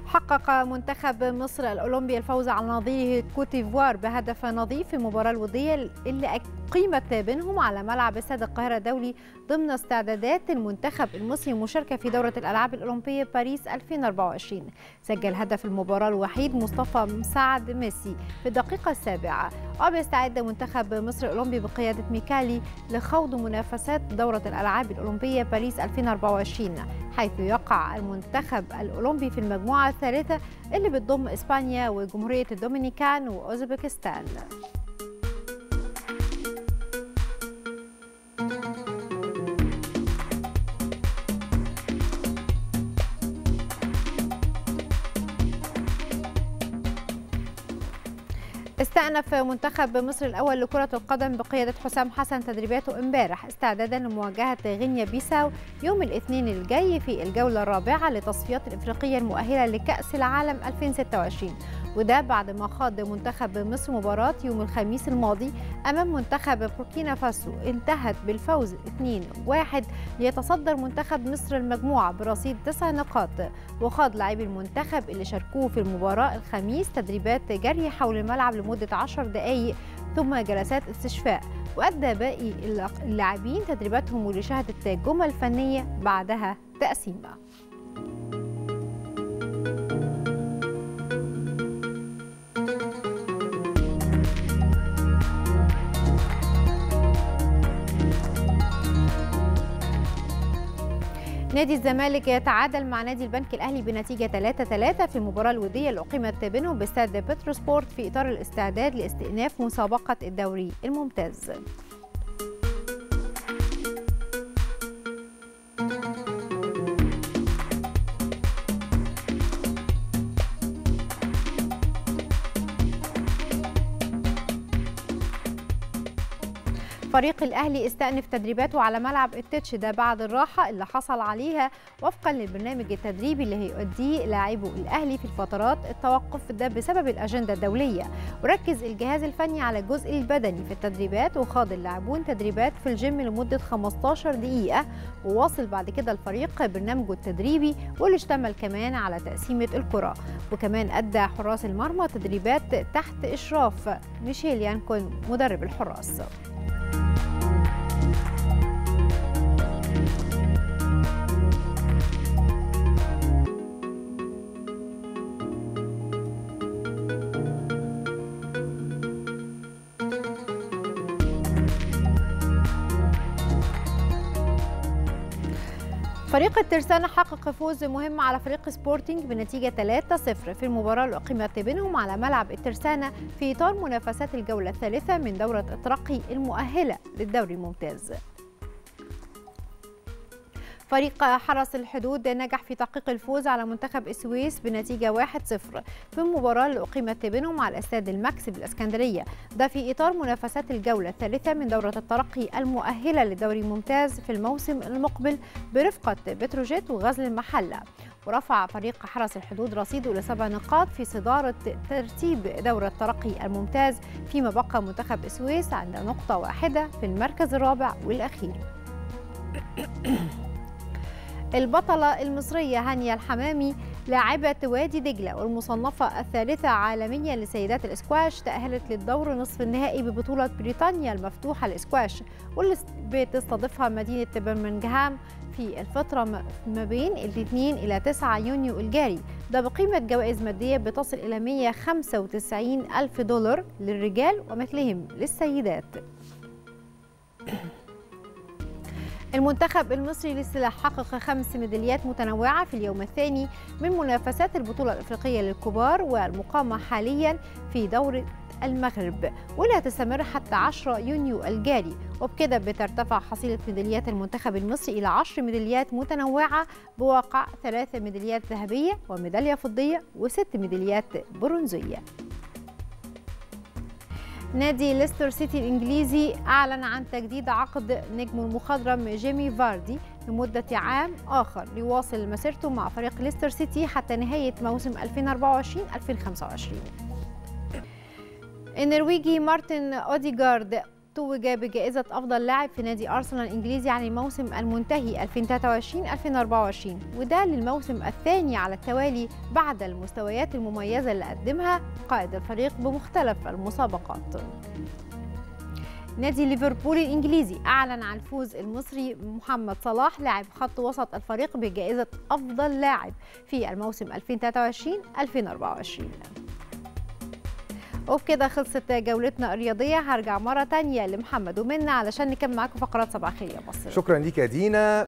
حقق منتخب مصر الأولمبي الفوز على نظيره كوتيفوار بهدف نظيف في المباراة الودية اللي أقيمت بينهم على ملعب استاد القاهرة الدولي ضمن استعدادات المنتخب المصري المشاركة في دورة الألعاب الأولمبية باريس 2024 سجل هدف المباراة الوحيد مصطفى مساعد ميسي في الدقيقة السابعة وبيستعد منتخب مصر الأولمبي بقيادة ميكالي لخوض منافسات دورة الألعاب الأولمبية باريس 2024 حيث يقع المنتخب الأولمبي في المجموعة الثالثة اللي بتضم إسبانيا وجمهورية الدومينيكان وأوزبكستان استأنف منتخب مصر الأول لكرة القدم بقيادة حسام حسن تدريباته امبارح استعدادا لمواجهة غينيا بيساو يوم الاثنين الجاي في الجولة الرابعة لتصفيات الإفريقية المؤهلة لكأس العالم 2026 وده بعد ما خاض منتخب مصر مباراة يوم الخميس الماضي أمام منتخب بوركينا فاسو انتهت بالفوز 2-1 ليتصدر منتخب مصر المجموعة برصيد 9 نقاط وخاض لاعبي المنتخب اللي شاركوه في المباراة الخميس تدريبات جري حول الملعب لمدة 10 دقائق ثم جلسات استشفاء وأدى باقي اللاعبين تدريباتهم واللي شهدت جمل فنية بعدها تقسيمة نادي الزمالك يتعادل مع نادي البنك الاهلي بنتيجه 3-3 في المباراه الوديه اللي اقيمت بينهم باستاد بتروسبورت في اطار الاستعداد لاستئناف مسابقه الدوري الممتاز. فريق الأهلي استأنف تدريباته على ملعب التتش ده بعد الراحة اللي حصل عليها وفقا للبرنامج التدريبي اللي هيؤديه لاعبو الأهلي في الفترات التوقف ده بسبب الأجندة الدولية وركز الجهاز الفني على الجزء البدني في التدريبات وخاض اللاعبون تدريبات في الجيم لمدة 15 دقيقة وواصل بعد كده الفريق برنامجه التدريبي واللي اشتمل كمان على تقسيمة الكرة وكمان أدى حراس المرمى تدريبات تحت إشراف ميشيل يانكون مدرب الحراس فريق الترسانة حقق فوز مهم على فريق سبورتنج بنتيجة 3-0 في المباراة اللي أقيمت بينهم على ملعب الترسانة في إطار منافسات الجولة الثالثة من دورة الترقي المؤهلة للدوري الممتاز. فريق حرس الحدود نجح في تحقيق الفوز على منتخب السويس بنتيجة 1-0 في المباراة اللي أقيمت بينهم على استاد الماكس بالإسكندرية ده في إطار منافسات الجولة الثالثة من دورة الترقي المؤهلة للدوري الممتاز في الموسم المقبل برفقة بتروجيت وغزل المحلة ورفع فريق حرس الحدود رصيده لسبع نقاط في صدارة ترتيب دورة الترقي الممتاز فيما بقى منتخب السويس عند نقطة واحدة في المركز الرابع والأخير البطلة المصرية هانيا الحمامي لاعبة وادي دجلة والمصنفة الثالثة عالميا لسيدات الاسكواش تأهلت للدور نصف النهائي ببطولة بريطانيا المفتوحة للاسكواش واللي بتستضيفها مدينة برمنغهام في الفترة ما بين الاثنين إلى 9 يونيو الجاري ده بقيمة جوائز مادية بتصل إلى 195 ألف دولار للرجال ومثلهم للسيدات المنتخب المصري للسلاح حقق خمس ميداليات متنوعة في اليوم الثاني من منافسات البطولة الإفريقية للكبار والمقامة حاليا في دورة المغرب واللي هتستمر حتى 10 يونيو الجاري وبكده بترتفع حصيلة ميداليات المنتخب المصري إلى 10 ميداليات متنوعة بواقع ثلاث ميداليات ذهبية وميدالية فضية وست ميداليات برونزية نادي ليستر سيتي الإنجليزي أعلن عن تجديد عقد نجمه المخضرم جيمي فاردي لمدة عام آخر ليواصل مسيرته مع فريق ليستر سيتي حتى نهاية موسم 2024-2025 النرويجي مارتن أوديغارد توج بجائزة أفضل لاعب في نادي أرسنال الإنجليزي عن الموسم المنتهي 2023-2024 وده للموسم الثاني على التوالي بعد المستويات المميزة اللي قدمها قائد الفريق بمختلف المسابقات نادي ليفربول الإنجليزي أعلن عن فوز المصري محمد صلاح لاعب خط وسط الفريق بجائزة أفضل لاعب في الموسم 2023-2024 وبكده خلصت جولتنا الرياضية هرجع مرة تانية لمحمد ومنى علشان نكمل معاكم فقرات صباح الخير يا مصر شكرا ليك يا دينا